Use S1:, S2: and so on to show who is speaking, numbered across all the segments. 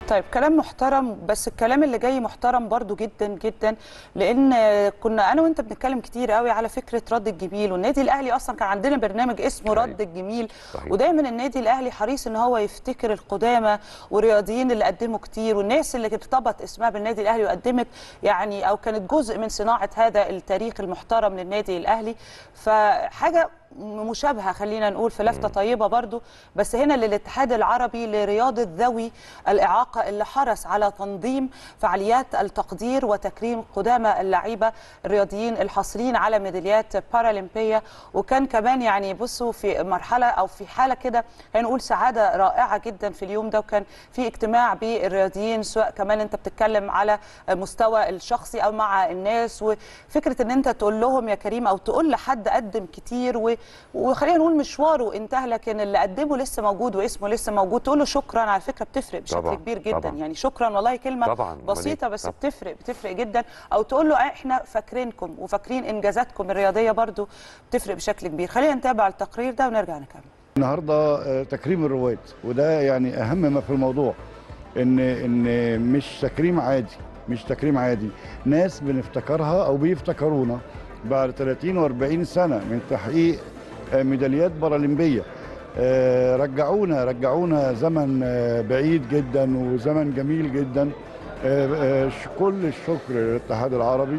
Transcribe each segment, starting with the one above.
S1: طيب كلام محترم بس الكلام اللي جاي محترم برضو جدا جدا لان كنا انا وانت بنتكلم كتير قوي على فكره رد الجميل والنادي الاهلي اصلا كان عندنا برنامج اسمه
S2: صحيح.
S1: رد الجميل
S2: صحيح.
S1: ودايما النادي الاهلي حريص ان هو يفتكر القدامى والرياضيين اللي قدموا كتير والناس اللي ارتبط اسمها بالنادي الاهلي وقدمت يعني او كانت جزء من صناعه هذا التاريخ المحترم للنادي الاهلي فحاجه مشابهه خلينا نقول في لفته طيبه برضو بس هنا للاتحاد العربي لرياضه ذوي الاعاقه اللي حرص على تنظيم فعاليات التقدير وتكريم قدامى اللعيبه الرياضيين الحاصلين على ميداليات بارالمبيه وكان كمان يعني بصوا في مرحله او في حاله كده خلينا نقول سعاده رائعه جدا في اليوم ده وكان في اجتماع بالرياضيين سواء كمان انت بتتكلم على مستوى الشخصي او مع الناس وفكره ان انت تقول لهم يا كريم او تقول لحد قدم كتير و... وخلينا نقول مشواره انتهى لكن اللي قدمه لسه موجود واسمه لسه موجود تقول له شكرا على فكره بتفرق بشكل
S2: طبعاً،
S1: كبير جدا
S2: طبعاً.
S1: يعني شكرا والله كلمه
S2: طبعاً، أمال
S1: بسيطه
S2: إيه؟
S1: بس
S2: طبعاً.
S1: بتفرق بتفرق جدا او تقول له احنا فاكرينكم وفاكرين انجازاتكم الرياضيه برضو بتفرق بشكل كبير خلينا نتابع التقرير ده ونرجع نكمل
S3: النهارده آه، تكريم الرواد وده يعني اهم ما في الموضوع ان ان مش تكريم عادي مش تكريم عادي ناس بنفتكرها او بيفتكرونا بعد 30 و40 سنه من تحقيق آه، ميداليات بارالمبيه آه، رجعونا رجعونا زمن آه، بعيد جدا وزمن جميل جدا آه، آه، ش- كل الشكر للاتحاد العربي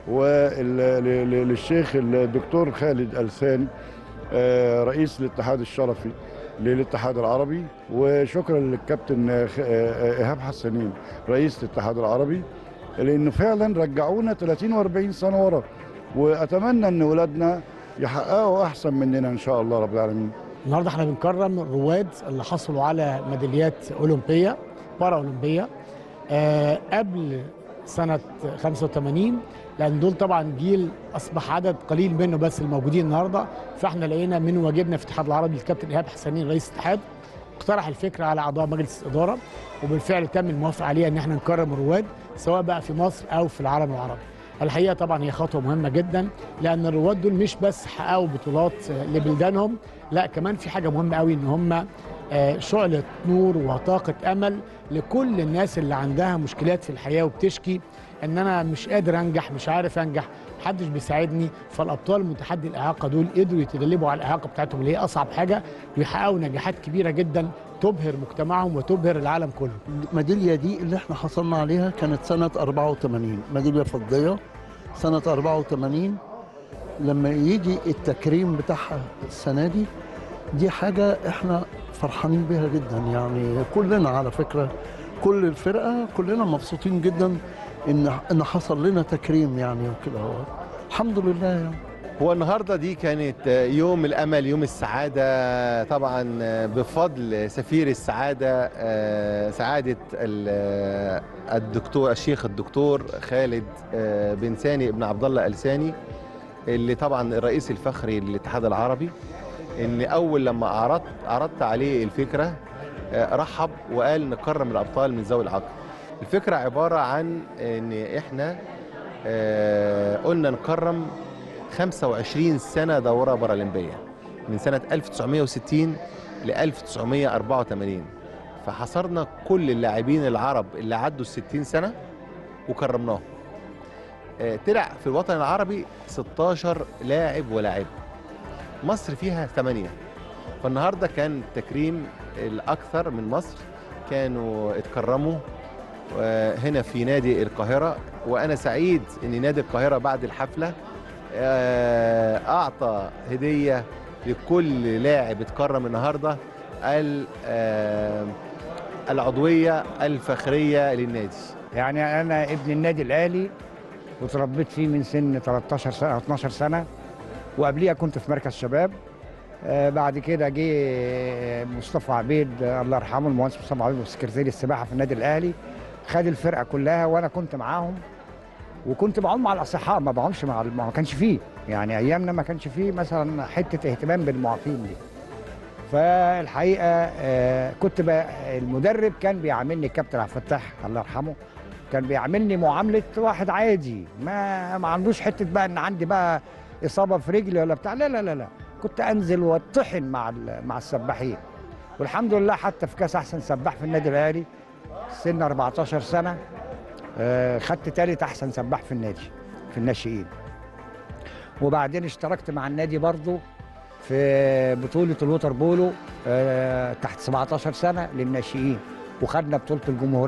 S3: وللشيخ الدكتور خالد الثاني آه، رئيس الاتحاد الشرفي للاتحاد العربي وشكرا للكابتن آه، خ- آه، ايهاب حسنين رئيس الاتحاد العربي لانه فعلا رجعونا 30 و40 سنه ورا واتمنى ان اولادنا يحققوا احسن مننا ان شاء الله رب العالمين
S4: النهارده احنا بنكرم الرواد اللي حصلوا على ميداليات اولمبيه بارا اولمبيه آه قبل سنه 85 لان دول طبعا جيل اصبح عدد قليل منه بس الموجودين النهارده فاحنا لقينا من واجبنا في الاتحاد العربي الكابتن ايهاب حسنين رئيس الاتحاد اقترح الفكره على اعضاء مجلس الاداره وبالفعل تم الموافقه عليها ان احنا نكرم الرواد سواء بقى في مصر او في العالم العربي. الحقيقه طبعا هي خطوه مهمه جدا لان الرواد دول مش بس حققوا بطولات آه، لبلدانهم لا كمان في حاجه مهمه قوي ان هم آه، شعله نور وطاقه امل لكل الناس اللي عندها مشكلات في الحياه وبتشكي ان انا مش قادر انجح مش عارف انجح محدش بيساعدني فالابطال متحدي الاعاقه دول قدروا يتغلبوا على الاعاقه بتاعتهم اللي هي اصعب حاجه ويحققوا نجاحات كبيره جدا تبهر مجتمعهم وتبهر العالم كله
S5: الميدالية دي اللي احنا حصلنا عليها كانت سنة 84 ميدالية فضية سنة 84 لما يجي التكريم بتاعها السنة دي دي حاجة احنا فرحانين بيها جدا يعني كلنا على فكرة كل الفرقة كلنا مبسوطين جدا ان ان حصل لنا تكريم يعني وكده الحمد لله يعني
S6: هو النهارده دي كانت يوم الامل يوم السعاده طبعا بفضل سفير السعاده آه، سعاده ال- الدكتور الشيخ الدكتور خالد آه، بن ثاني ابن عبد الله الثاني اللي طبعا الرئيس الفخري للاتحاد العربي ان اول لما عرضت عرضت عليه الفكره آه، رحب وقال نكرم الابطال من ذوي العقل الفكره عباره عن ان احنا آه، قلنا نكرم 25 سنة دورة بارالمبية من سنة 1960 ل 1984 فحصرنا كل اللاعبين العرب اللي عدوا ال 60 سنة وكرمناهم آه، طلع في الوطن العربي 16 لاعب ولاعب مصر فيها 8 فالنهارده كان التكريم الأكثر من مصر كانوا اتكرموا آه، هنا في نادي القاهرة وأنا سعيد إن نادي القاهرة بعد الحفلة آه، أعطى هدية لكل لاعب اتكرم النهاردة ال- آه، العضوية الفخرية للنادي
S7: يعني انا ابن النادي الاهلي وتربيت فيه من سن 13 سنه أو 12 سنه وقبليها كنت في مركز شباب آه بعد كده جه مصطفى عبيد آه الله يرحمه المهندس مصطفى عبيد سكرتير السباحه في النادي الاهلي خد الفرقه كلها وانا كنت معاهم وكنت بعوم مع الاصحاء ما بعومش مع ما كانش فيه يعني ايامنا ما كانش فيه مثلا حته اهتمام بالمعاقين دي فالحقيقه آه، كنت بقى المدرب كان بيعاملني الكابتن عبد الفتاح الله يرحمه كان بيعاملني معامله واحد عادي ما ما عندوش حته بقى ان عندي بقى اصابه في رجلي ولا بتاع لا لا لا لا كنت انزل واتطحن مع ال- مع السباحين والحمد لله حتى في كاس احسن سباح في النادي الاهلي سن 14 سنه آه، خدت تالت احسن سباح في النادي في الناشئين وبعدين اشتركت مع النادي برضو في بطوله الوتر بولو آه، تحت 17 سنه للناشئين وخدنا بطوله الجمهوريه